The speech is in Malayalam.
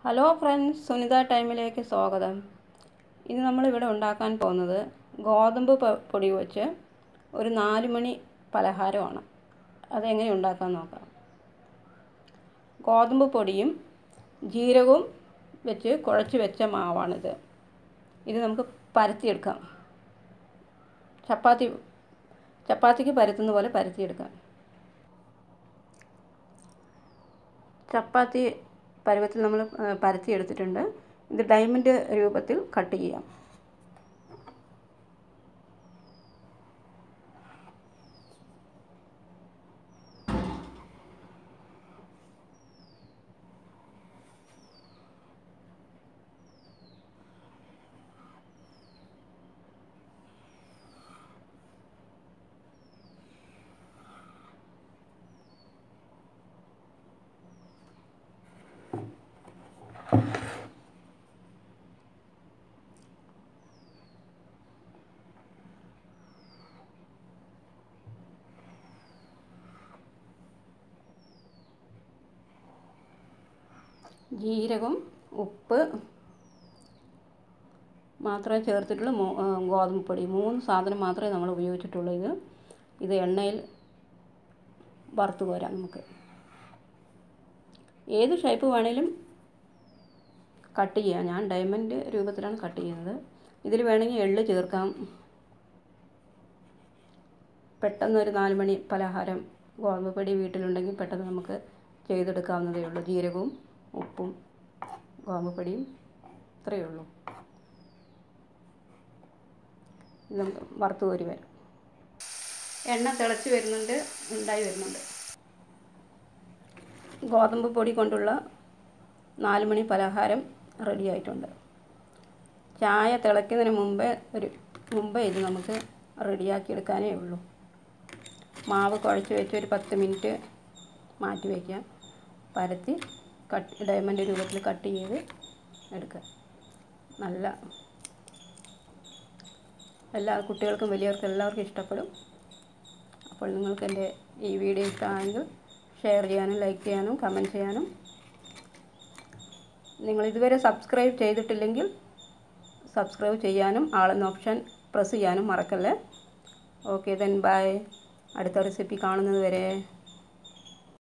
ഹലോ ഫ്രണ്ട്സ് സുനിത ടൈമിലേക്ക് സ്വാഗതം ഇന്ന് നമ്മളിവിടെ ഉണ്ടാക്കാൻ പോകുന്നത് ഗോതമ്പ് പ- പൊടി വെച്ച് ഒരു നാല് മണി പലഹാരമാണ് അതെങ്ങനെ ഉണ്ടാക്കാൻ നോക്കാം ഗോതമ്പ് പൊടിയും ജീരകവും വെച്ച് കുഴച്ച് വെച്ച മാവാണിത് ഇത് നമുക്ക് പരത്തിയെടുക്കാം ചപ്പാത്തി ചപ്പാത്തിക്ക് പരത്തുന്ന പോലെ പരത്തിയെടുക്കാം ചപ്പാത്തി പരുവത്തിൽ നമ്മൾ പരത്തിയെടുത്തിട്ടുണ്ട് ഇത് ഡയമണ്ട് രൂപത്തിൽ കട്ട് ചെയ്യാം ജീരകം ഉപ്പ് മാത്രമേ ചേർത്തിട്ടുള്ളൂ മൂ- ആ, ഗോതമ്പ് പൊടി മൂന്ന് സാധനം മാത്രമേ നമ്മൾ ഉപയോഗിച്ചിട്ടുള്ളൂ ഇത് ഇത് എണ്ണയിൽ വറുത്ത് കോരാം നമുക്ക് ഏത് ഷേപ്പ് വേണേലും കട്ട് ചെയ്യാം ഞാൻ ഡയമണ്ട് രൂപത്തിലാണ് കട്ട് ചെയ്യുന്നത് ഇതിൽ വേണമെങ്കിൽ എള്ള് ചേർക്കാം പെട്ടെന്ന് ഒരു നാല് മണി പലഹാരം ഗോതമ്പ് പൊടി വീട്ടിലുണ്ടെങ്കിൽ പെട്ടെന്ന് നമുക്ക് ചെയ്തെടുക്കാവുന്നതേ ഉള്ളൂ ജീരകവും ഉപ്പും ഗോതമ്പ് പൊടിയും ഇത്രയേ ഉള്ളൂ ഇത് നമുക്ക് വറുത്ത് കോരി വരാം എണ്ണ തിളച്ച് വരുന്നുണ്ട് ഉണ്ടായി വരുന്നുണ്ട് ഗോതമ്പ് പൊടി കൊണ്ടുള്ള നാല് മണി പലഹാരം റെഡി ആയിട്ടുണ്ട് ചായ തിളയ്ക്കുന്നതിന് മുമ്പേ ഒരു മുമ്പേ ഇത് നമുക്ക് റെഡിയാക്കി എടുക്കാനേ ഉള്ളൂ മാവ് കുഴച്ച് വെച്ച് ഒരു പത്ത് മിനിറ്റ് മാറ്റി വയ്ക്കാം പരത്തി കട്ട് ഡയമണ്ട് രൂപത്തിൽ കട്ട് ചെയ്ത് എടുക്കുക നല്ല എല്ലാ കുട്ടികൾക്കും വലിയവർക്കും എല്ലാവർക്കും ഇഷ്ടപ്പെടും അപ്പോൾ നിങ്ങൾക്ക് എൻ്റെ ഈ വീഡിയോ ഇഷ്ടമായെങ്കിൽ ഷെയർ ചെയ്യാനും ലൈക്ക് ചെയ്യാനും കമൻറ്റ് ചെയ്യാനും നിങ്ങൾ ഇതുവരെ സബ്സ്ക്രൈബ് ചെയ്തിട്ടില്ലെങ്കിൽ സബ്സ്ക്രൈബ് ചെയ്യാനും ആളെന്ന ഓപ്ഷൻ പ്രസ് ചെയ്യാനും മറക്കല്ലേ ഓക്കെ ദെൻ ബൈ അടുത്ത റെസിപ്പി കാണുന്നത് വരെ